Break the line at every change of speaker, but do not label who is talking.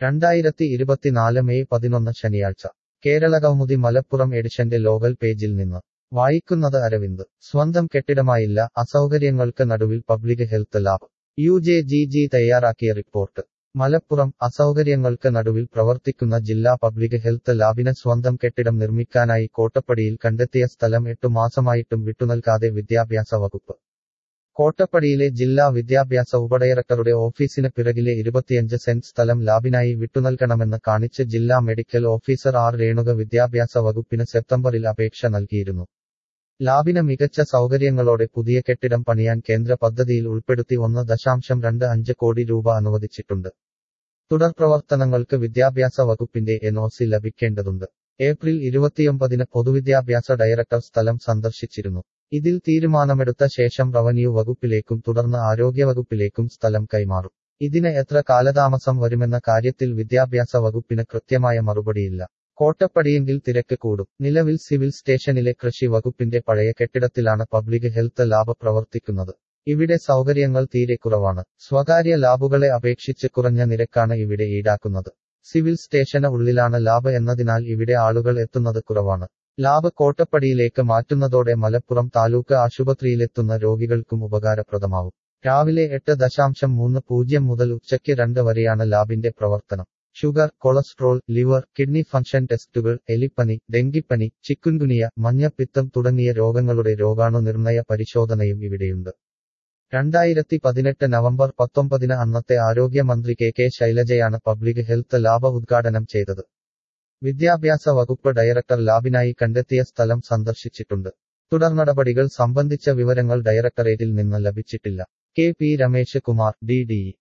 രണ്ടായിരത്തി ഇരുപത്തിനാല് മെയ് പതിനൊന്ന് ശനിയാഴ്ച കേരള കൗമുദി മലപ്പുറം എഡിഷന്റെ ലോകൽ പേജിൽ നിന്ന് വായിക്കുന്നത് അരവിന്ദ് സ്വന്തം കെട്ടിടമായില്ല അസൗകര്യങ്ങൾക്ക് നടുവിൽ public health lab U J G G തയ്യാറാക്കിയ റിപ്പോർട്ട് മലപ്പുറം അസൗകര്യങ്ങൾക്ക് നടുവിൽ പ്രവർത്തിക്കുന്ന ജില്ലാ പബ്ലിക് ഹെൽത്ത് ലാബിന് സ്വന്തം കെട്ടിടം നിർമ്മിക്കാനായി കോട്ടപ്പടിയിൽ കണ്ടെത്തിയ സ്ഥലം എട്ടു മാസമായിട്ടും വിട്ടുനൽകാതെ വിദ്യാഭ്യാസ വകുപ്പ് കോട്ടപ്പടിയിലെ ജില്ലാ വിദ്യാഭ്യാസ ഉപഡയറക്ടറുടെ ഓഫീസിന് പിറകിലെ ഇരുപത്തിയഞ്ച് സെന്റ് സ്ഥലം ലാബിനായി വിട്ടുനൽകണമെന്ന് കാണിച്ച് ജില്ലാ മെഡിക്കൽ ഓഫീസർ ആർ രേണുക വിദ്യാഭ്യാസ വകുപ്പിന് സെപ്റ്റംബറിൽ അപേക്ഷ നൽകിയിരുന്നു ലാബിന് മികച്ച സൗകര്യങ്ങളോടെ പുതിയ കെട്ടിടം പണിയാൻ കേന്ദ്ര പദ്ധതിയിൽ ഉൾപ്പെടുത്തി ഒന്ന് ദശാംശം രണ്ട് അഞ്ച് കോടി രൂപ അനുവദിച്ചിട്ടുണ്ട് തുടർ പ്രവർത്തനങ്ങൾക്ക് വിദ്യാഭ്യാസ വകുപ്പിന്റെ എൻഒസി ലഭിക്കേണ്ടതുണ്ട് ഏപ്രിൽ ഇരുപത്തിയൊമ്പതിന് പൊതുവിദ്യാഭ്യാസ ഡയറക്ടർ സ്ഥലം സന്ദർശിച്ചിരുന്നു ഇതിൽ തീരുമാനമെടുത്ത ശേഷം റവന്യൂ വകുപ്പിലേക്കും തുടർന്ന് ആരോഗ്യവകുപ്പിലേക്കും സ്ഥലം കൈമാറും ഇതിന് എത്ര കാലതാമസം വരുമെന്ന കാര്യത്തിൽ വിദ്യാഭ്യാസ വകുപ്പിന് കൃത്യമായ മറുപടിയില്ല കോട്ടപ്പടിയെങ്കിൽ തിരക്ക് കൂടും നിലവിൽ സിവിൽ സ്റ്റേഷനിലെ കൃഷി വകുപ്പിന്റെ പഴയ കെട്ടിടത്തിലാണ് പബ്ലിക് ഹെൽത്ത് ലാബ് പ്രവർത്തിക്കുന്നത് ഇവിടെ സൗകര്യങ്ങൾ തീരെ കുറവാണ് സ്വകാര്യ ലാബുകളെ അപേക്ഷിച്ച് കുറഞ്ഞ നിരക്കാണ് ഇവിടെ ഈടാക്കുന്നത് സിവിൽ സ്റ്റേഷന് ഉള്ളിലാണ് ലാബ് എന്നതിനാൽ ഇവിടെ ആളുകൾ എത്തുന്നത് കുറവാണ് ലാബ് കോട്ടപ്പടിയിലേക്ക് മാറ്റുന്നതോടെ മലപ്പുറം താലൂക്ക് ആശുപത്രിയിലെത്തുന്ന രോഗികൾക്കും ഉപകാരപ്രദമാവും രാവിലെ എട്ട് ദശാംശം മൂന്ന് പൂജ്യം മുതൽ ഉച്ചയ്ക്ക് രണ്ട് വരെയാണ് ലാബിന്റെ പ്രവർത്തനം sugar cholesterol liver kidney function ടെസ്റ്റുകൾ എലിപ്പനി ഡെങ്കിപ്പനി ചിക്കുൻകുനിയ മഞ്ഞപ്പിത്തം തുടങ്ങിയ രോഗങ്ങളുടെ രോഗാണു നിർണയ പരിശോധനയും ഇവിടെയുണ്ട് രണ്ടായിരത്തി പതിനെട്ട് നവംബർ പത്തൊമ്പതിന് അന്നത്തെ ആരോഗ്യമന്ത്രി കെ കെ ശൈലജയാണ് പബ്ലിക് ഹെൽത്ത് ലാബ് ഉദ്ഘാടനം ചെയ്തത് വിദ്യാഭ്യാസ വകുപ്പ് ഡയറക്ടർ ലാബിനായി കണ്ടെത്തിയ സ്ഥലം സന്ദർശിച്ചിട്ടുണ്ട് തുടർ നടപടികൾ സംബന്ധിച്ച വിവരങ്ങൾ ഡയറക്ടറേറ്റിൽ നിന്ന് ലഭിച്ചിട്ടില്ല K P Ramesh Kumar D D